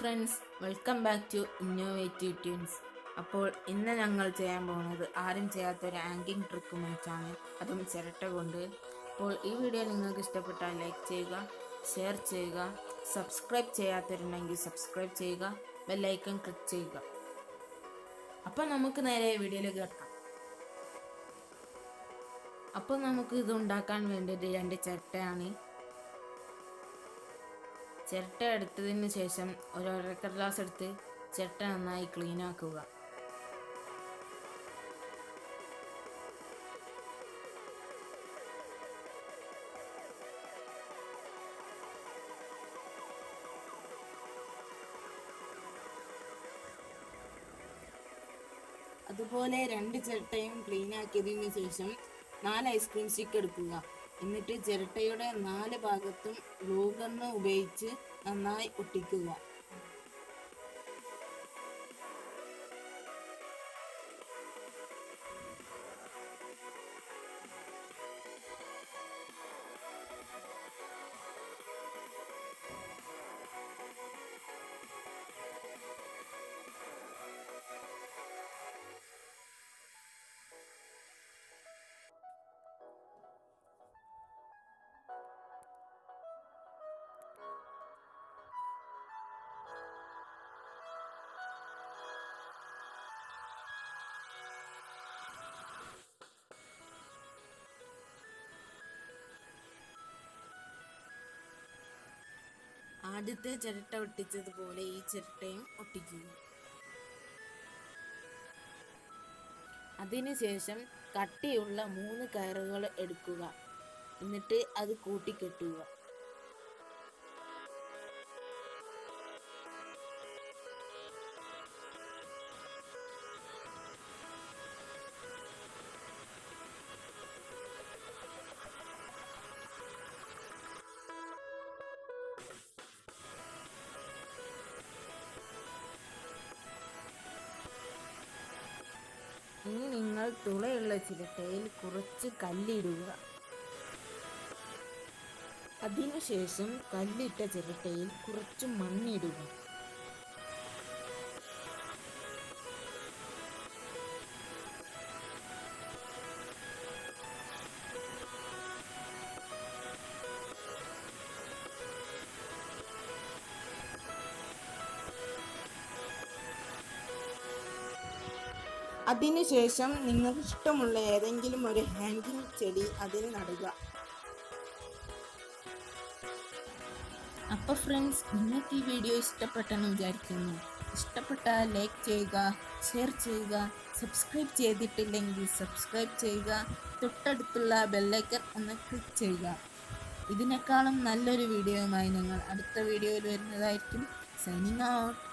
friends welcome back to innovative tunes അപ്പോൾ ഇന്ന് ഞങ്ങൾ ചെയ്യാൻ പോകുന്നത് ആരും ചെയ്യാത്ത ഒരു ആങ്കിങ് ട്രിക്കുമായിട്ടാണ് അതും ചിരട്ട കൊണ്ട് അപ്പോൾ ഈ വീഡിയോ നിങ്ങൾക്ക് ഇഷ്ടപ്പെട്ടാൽ ലൈക്ക് ചെയ്യുക ഷെയർ ചെയ്യുക സബ്സ്ക്രൈബ് ചെയ്യാത്തവരുണ്ടെങ്കിൽ സബ്സ്ക്രൈബ് ചെയ്യുക ബെല്ലൈക്കൺ ക്ലിക്ക് ചെയ്യുക അപ്പോൾ നമുക്ക് നേരെ വീഡിയോയിലേക്ക് കിടക്കാം അപ്പോൾ നമുക്ക് ഇത് ഉണ്ടാക്കാൻ വേണ്ടിയിട്ട് രണ്ട് ചിരട്ടയാണ് ചിരട്ട എടുത്തതിന് ശേഷം ഒരു അരക്കടലാസ് എടുത്ത് ചിരട്ട നന്നായി ക്ലീൻ ആക്കുക അതുപോലെ രണ്ട് ചിരട്ടയും ക്ലീൻ ആക്കിയതിന് ശേഷം നാല് ഐസ്ക്രീം സ്റ്റിക്ക് എടുക്കുക എന്നിട്ട് ചിരട്ടയുടെ നാല് ഭാഗത്തും ഗ്ലൂ ഗണ്ണ് ഉപയോഗിച്ച് നന്നായി ഒട്ടിക്കുക ആദ്യത്തെ ചിരട്ട ഒട്ടിച്ചതുപോലെ ഈ ചിരട്ടയും ഒട്ടിക്കുക അതിനുശേഷം കട്ടിയുള്ള മൂന്ന് കയറുകൾ എടുക്കുക എന്നിട്ട് അത് കൂട്ടിക്കെട്ടുക ഇനി നിങ്ങൾ തുളയുള്ള ചിരട്ടയിൽ കുറച്ച് കല്ലിടുക അതിനുശേഷം കല്ലിട്ട ചിരട്ടയിൽ കുറച്ച് മണ്ണിടുക അതിനുശേഷം നിങ്ങൾക്ക് ഇഷ്ടമുള്ള ഏതെങ്കിലും ഒരു ഹാങ്കിങ് ചെടി അതിൽ നടുക അപ്പോൾ ഫ്രണ്ട്സ് നിങ്ങൾക്ക് ഈ വീഡിയോ ഇഷ്ടപ്പെട്ടെന്ന് വിചാരിക്കുന്നു ഇഷ്ടപ്പെട്ടാൽ ലൈക്ക് ചെയ്യുക ഷെയർ ചെയ്യുക സബ്സ്ക്രൈബ് ചെയ്തിട്ടില്ലെങ്കിൽ സബ്സ്ക്രൈബ് ചെയ്യുക തൊട്ടടുത്തുള്ള ബെല്ലൈക്കൺ ഒന്ന് ക്ലിക്ക് ചെയ്യുക ഇതിനേക്കാളും നല്ലൊരു വീഡിയോയുമായി ഞങ്ങൾ അടുത്ത വീഡിയോയിൽ വരുന്നതായിരിക്കും സൈനിങ് ഔട്ട്